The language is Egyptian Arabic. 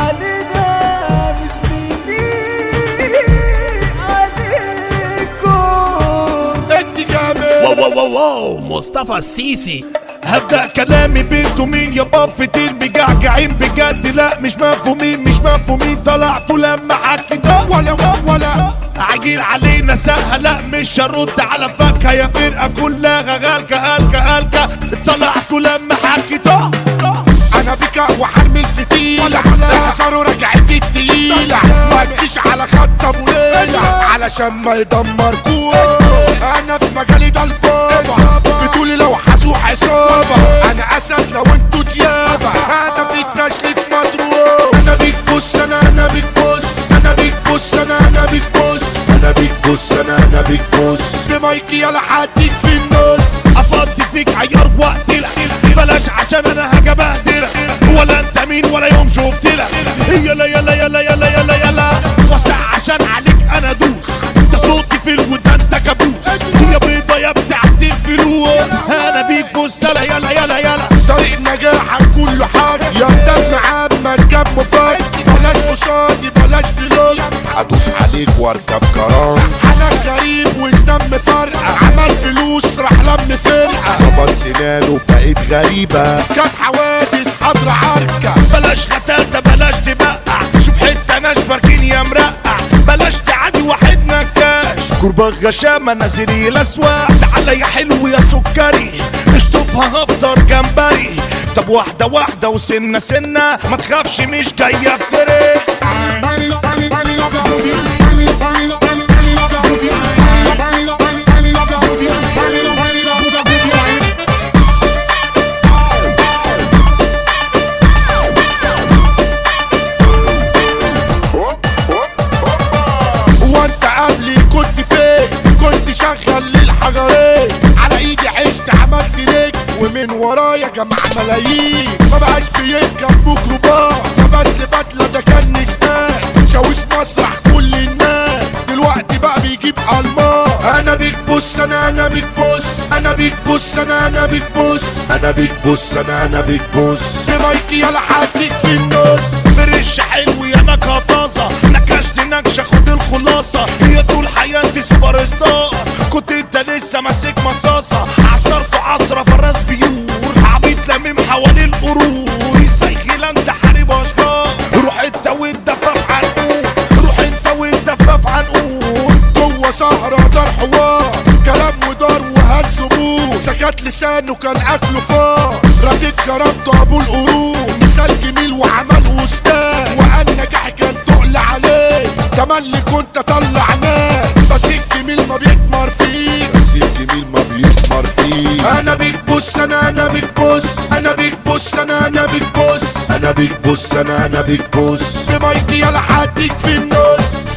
علينا مش بيليق عليكم انت جامد واو واو واو واو مصطفى السيسي هبدأ كلامي بنتوا مين يا بفتين مجعجعين بجد لا مش مفهومين مش مفهومين طلعتوا لما حكيت ولا ولا عجيل علينا سهل لا مش هرد على فكها يا فرقة كلها غالكة هالكة هالكة طلعتوا لما حكيت انا بك وحرمي الفتيلة احذروا رجعتي التقيلة ما تجيش على خط ابو ليلى علشان ما يدمركوش انا في مجالي ده البابا بتقولي لو حسوق عصابة انا اسد لو انتوا ديابة انا في التشريف مضروب انا بيك بص انا انا بيك بص انا بيك بص انا انا بيك بص انا بيك بص انا انا بيك بص بمايكي يلا حديك في النص افضي فيك عيار وقت بلاش عشان انا هاجي بهدلك ولا انت مين ولا يوم شفت لك يلا يلا يلا يلا يلا يلا وسع عشان عليك انا دوس انت صوتي في الودان انت كابوس يا بيضة يا بتاعت الفلوس انا بيك بص يلا يلا يلا يلا طريق نجاحك كله حاجة يا دم عمك كم مفاجئ بلاش قصادي بلاش دلوج ادوس عليك واركب كرام انا غريب وسنم فرقة عمل فلوس راح لم فرقة ظبط سنانه بقيت غريبة كانت حوادث حضر عركة بلاش غتاتة بلاش تبقع شوف حتة ناشفة اركين يا مرقع بلاش تعدي واحد نكاش كرباغ غشامة نازلي الاسواق تعالى يا حلو يا سكري اشطفها هفطر جمبري طب واحدة واحدة وسنة سنة ما تخافش مش جاية افتري وانت قبلي كنت فين كنت شغال للحجرين على ايدي عشت عملت ليك ومن ورايا جمع ملايين ما بقاش بيركب ميكروباص ده بس بدله ده كان نشتاق شاويش مسرح كل الناس دلوقتي بقى بيجيب الماس انا بيك بص انا انا بيك بص انا بيك بص انا انا بيك بص انا بيك بص انا انا بيك بص بمايكي يلا حديك في النص فرش حلو يا نكهة نكشت نكشة خد الخلاصة هي طول حياتي سوبر ستار كنت انت لسه ماسك مصاصة عصرت عصرة فراس بيور عبيط لميم حوالين القرور سيخيل انت حارب اشجار روح انت والدفاف عنقود روح انت والدفاف عنقود جوه سهرة دار حوار كلام ودار وهلس بور سكت لسانه كان اكله فار رديت كرامته ابو القرون مثال جميل وعمل استاذ وقال نجاح كان تقل عليه تملي كنت طلع ناس بس الجميل ما بيتمر فيه بس الجميل ما بيتمر فيه انا بيك بص انا انا بيك بص انا بيك بص انا انا بيك بص انا بيك بص انا انا بيك بص بمايكي يلا حديك في النص